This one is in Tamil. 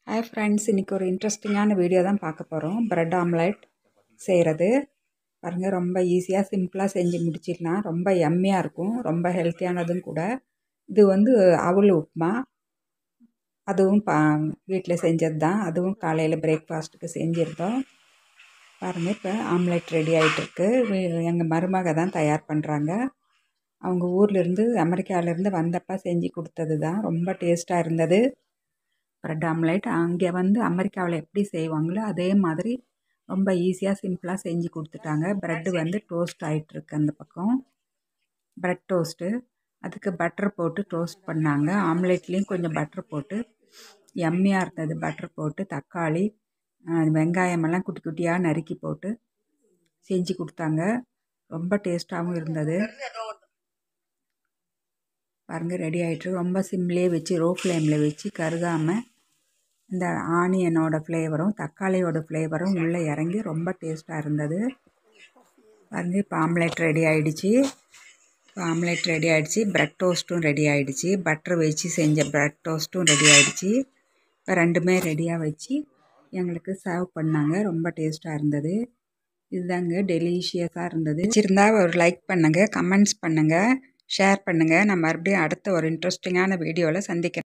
ஹாய் ஃப்ரெண்ட்ஸ் இன்றைக்கி ஒரு இன்ட்ரெஸ்டிங்கான வீடியோ தான் பார்க்க போகிறோம் ப்ரெட் ஆம்லெட் செய்கிறது பாருங்கள் ரொம்ப ஈஸியாக சிம்பிளாக செஞ்சு முடிச்சிடலாம் ரொம்ப எம்மியாக இருக்கும் ரொம்ப ஹெல்த்தியானதும் கூட இது வந்து அவல் உப்புமா அதுவும் பா வீட்டில் செஞ்சது தான் அதுவும் காலையில் பிரேக்ஃபாஸ்ட்டுக்கு செஞ்சுருந்தோம் பாருங்கள் இப்போ ஆம்லெட் ரெடி ஆகிட்டுருக்கு எங்கள் மருமக தான் தயார் பண்ணுறாங்க அவங்க ஊர்லேருந்து அமெரிக்காவிலேருந்து வந்தப்போ செஞ்சு கொடுத்தது தான் ரொம்ப டேஸ்ட்டாக இருந்தது ப்ரெட் ஆம்லெட் அங்கே வந்து அமெரிக்காவில் எப்படி செய்வாங்களோ அதே மாதிரி ரொம்ப ஈஸியாக சிம்பிளாக செஞ்சு கொடுத்துட்டாங்க ப்ரெட்டு வந்து டோஸ்ட் ஆகிட்டுருக்கு அந்த பக்கம் ப்ரெட் டோஸ்ட்டு அதுக்கு பட்டர் போட்டு டோஸ்ட் பண்ணாங்க ஆம்லெட்லேயும் கொஞ்சம் பட்டர் போட்டு எம்மியாக இருந்தது பட்டர் போட்டு தக்காளி வெங்காயமெல்லாம் குட்டி குட்டியாக நறுக்கி போட்டு செஞ்சு கொடுத்தாங்க ரொம்ப டேஸ்ட்டாகவும் இருந்தது பாருங்கள் ரெடி ஆகிட்டு ரொம்ப சிம்லேயே வச்சு ரோ ஃப்ளேமில் வச்சு கருகாமல் இந்த ஆனியனோட ஃப்ளேவரும் தக்காளியோட ஃப்ளேவரும் உள்ளே இறங்கி ரொம்ப டேஸ்ட்டாக இருந்தது பாருங்கள் இப்போ ஆம்லெட் ரெடி ஆகிடுச்சி இப்போ ஆம்லெட் ரெடி ஆகிடுச்சி ப்ரெட் டோஸ்ட்டும் ரெடி ஆகிடுச்சி பட்டர் வச்சு செஞ்ச ப்ரெட் டோஸ்ட்டும் ரெடி ஆகிடுச்சி இப்போ ரெண்டுமே ரெடியாக வச்சு எங்களுக்கு சர்வ் பண்ணாங்க ரொம்ப டேஸ்ட்டாக இருந்தது இதுதாங்க டெலிஷியஸாக இருந்தது வச்சுருந்தா ஒரு லைக் பண்ணுங்கள் கமெண்ட்ஸ் பண்ணுங்கள் ஷேர் பண்ணுங்கள் நான் மறுபடியும் அடுத்த ஒரு இன்ட்ரெஸ்டிங்கான வீடியோவில் சந்திக்கிறேன்